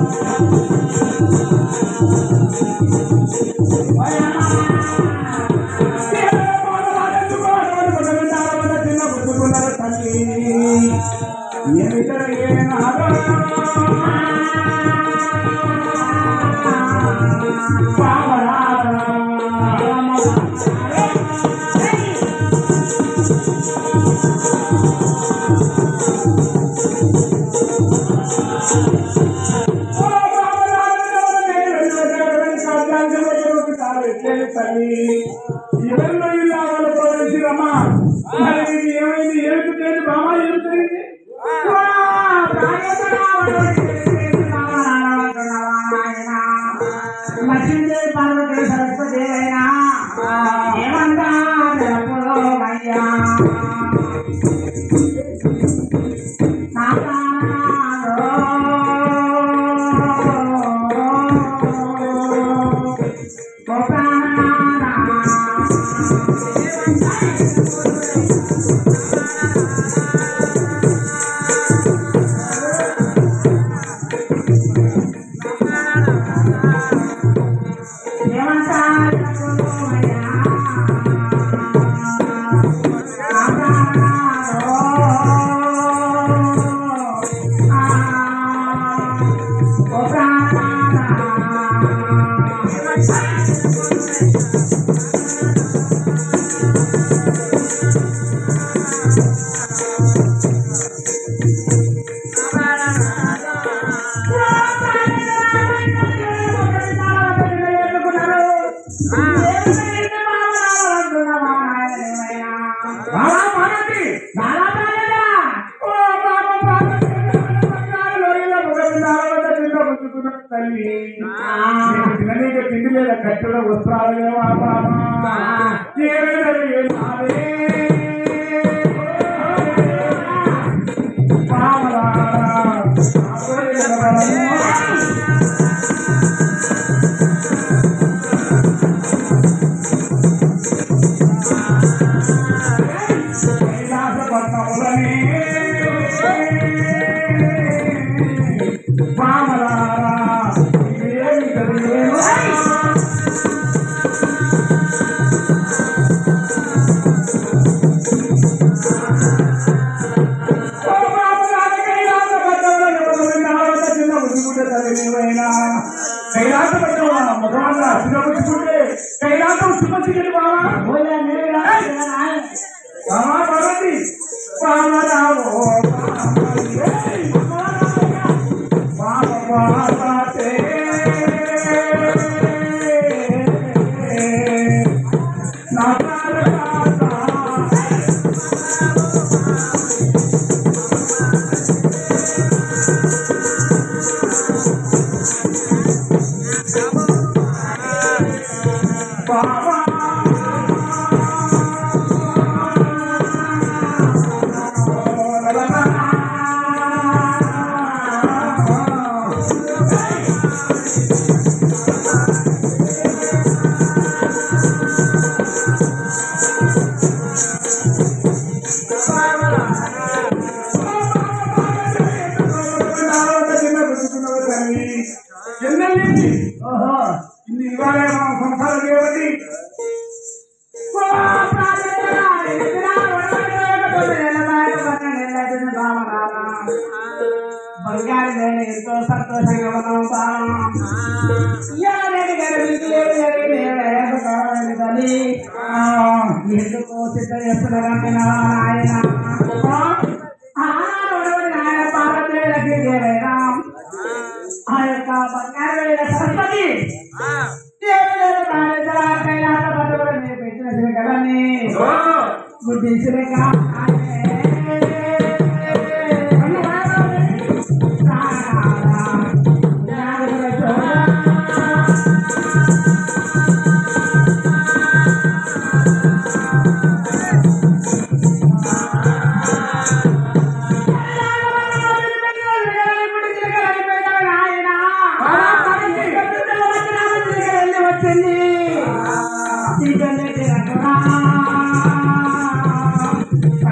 ఎవరిలో ఇలా వాళ్ళు పోవలసిరమ్మా మరి ఇది ఏమైంది ఏడుతుంది బామా ఏడుతుంది లక్ష్మీదేవి పార్వతి సరస్వతి అయినా ఏమంటా అయ్యా బామా పార్వతి ఓ బామా పార్వతి లోయలో ముఖమిందాలవద్ద తిండి పుచ్చుకున్న తల్లి నీకు తిననీకి తిండి లేదా కట్టుల వస్త్రాలు లేవా బామా ఏమైనా ఏం కాదే. బామలా, కైలాసపట్నములని బామలారా, ఇదేమి చదివేను? ఓ బామలారా, కైలాసపట్నములని ముఖమిందాలవద్ద చిన్న ముసుగుడ్డ తల్లివైనా. కైలాసపట్నముల ముఖమన్న చిన్నపుచ్చుకుంటే కైలాసం చిన్నచిన్నది బావా బావా పార్వతి బామరావో బామవాసతే ఎన్నెల్లింది ఓహో ఇన్ని ఇవాళ మన సంసార దేవతి బంగారు నేను ఎంతో సంతోషంగా ఉన్నాం తల్లి ఎందుకు సిద్ధ చేస్తున్నారంటే ఆయన ఆయన పార్వతీయులకి దేవైనా ఆ యొక్క బంగారు వేల సరస్వతి దేవుడు బాలించరా కైలాస పర్వతం మీద పెట్టిన శ్రీకళని గుర్తించిన వచ్చింది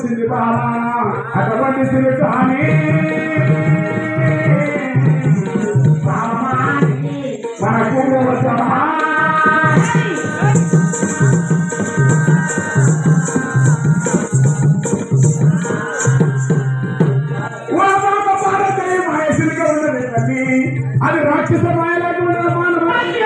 వచ్చింది బామా అటువంటి సిరి కానీ మనకు వచ్చమా అది రాక్షస మాయలాగా ఉండదు మానవ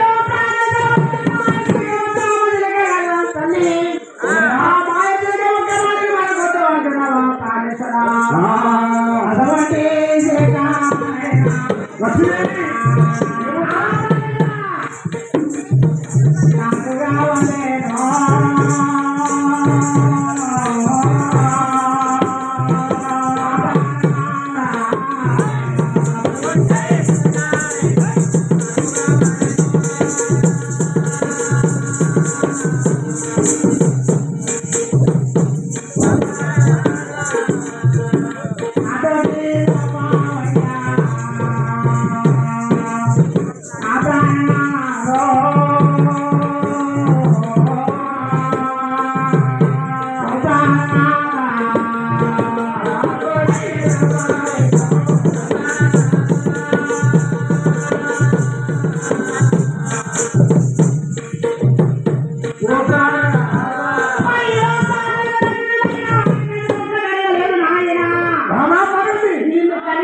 రామా పార్వతి నీ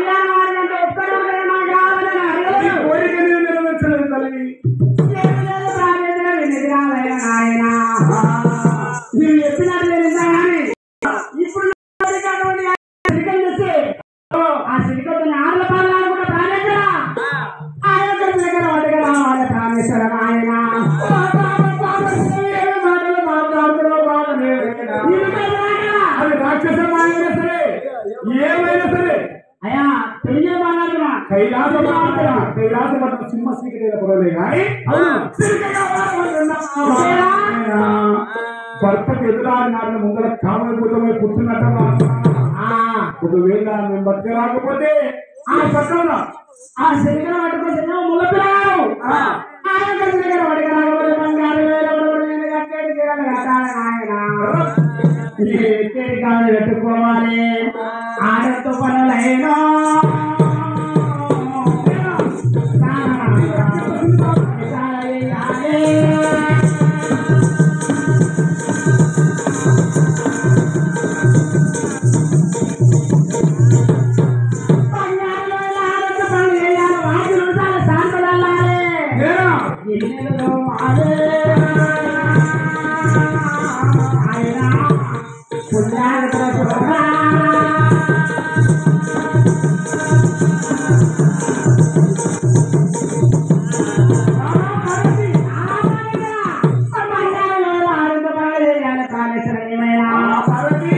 కోరిక నేను నెరవేర్చలేదు తల్లి నేను చెప్పినట్టు తెలుసా కానీ ఇప్పుడు అటువంటి సిలికలు చేస్తే ఆ సిలికతో ఆరుల పాలన కూడా ప్రాణేశ్వర ఆ యొక్క దగ్గర వంటగా వాళ్ళ ప్రాణేశ్వర ఆయన అది రాక్షస మాయైనా సరే ఏమైనా సరే అయ్యా తెలియ మాట్లాడుతున్నా కైలాస మాత్ర కైలాస పట్ల సింహ శ్రీకటైన పొరలే కానీ భర్తకు ఎదురాని నాటిన ముందర కామనభూతమై పుట్టినట్ట ఒకవేళ మేము బతిక రాకపోతే ఆ పట్టణ ఆ శరీరం పట్టుకొచ్చిన ముళ్ళ పిల్లలు ఆ యొక్క శరీరం పట్టుకురాకపోతే బంగారు వేలు నేను కట్టేది చీరలు కట్టాలి నాయన ఎక్కడి కాదు పెట్టుకోవాలి ఆడతో పనులైనా నేనా పార్వతి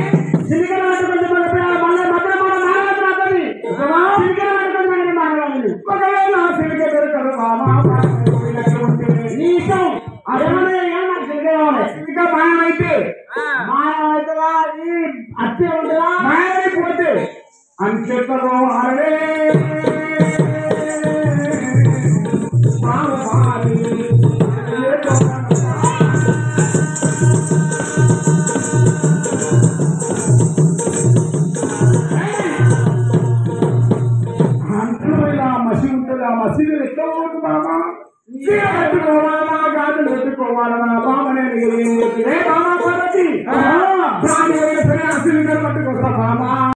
ఒకవేళ ఆ సిరిక దొరకదు మామా ఇంకా మాయమైతే అత్తే ఉంటుందా మాయమైపోతే అంచెత్తలో ఆడలే మాము మారి అంట్లో ఇలా మసి ఉంటుంది ఆ మసీదు ఎట్లా ఉంటుంది మామా చీర కట్టుకోవాలా గాజులు పెట్టుకోవాలా బామ నేను ఏం చెప్పి ఏ బామ పార్వతి ప్రాణి అయిన సరే ఆ సిలిండర్ పట్టుకొస్తా బామ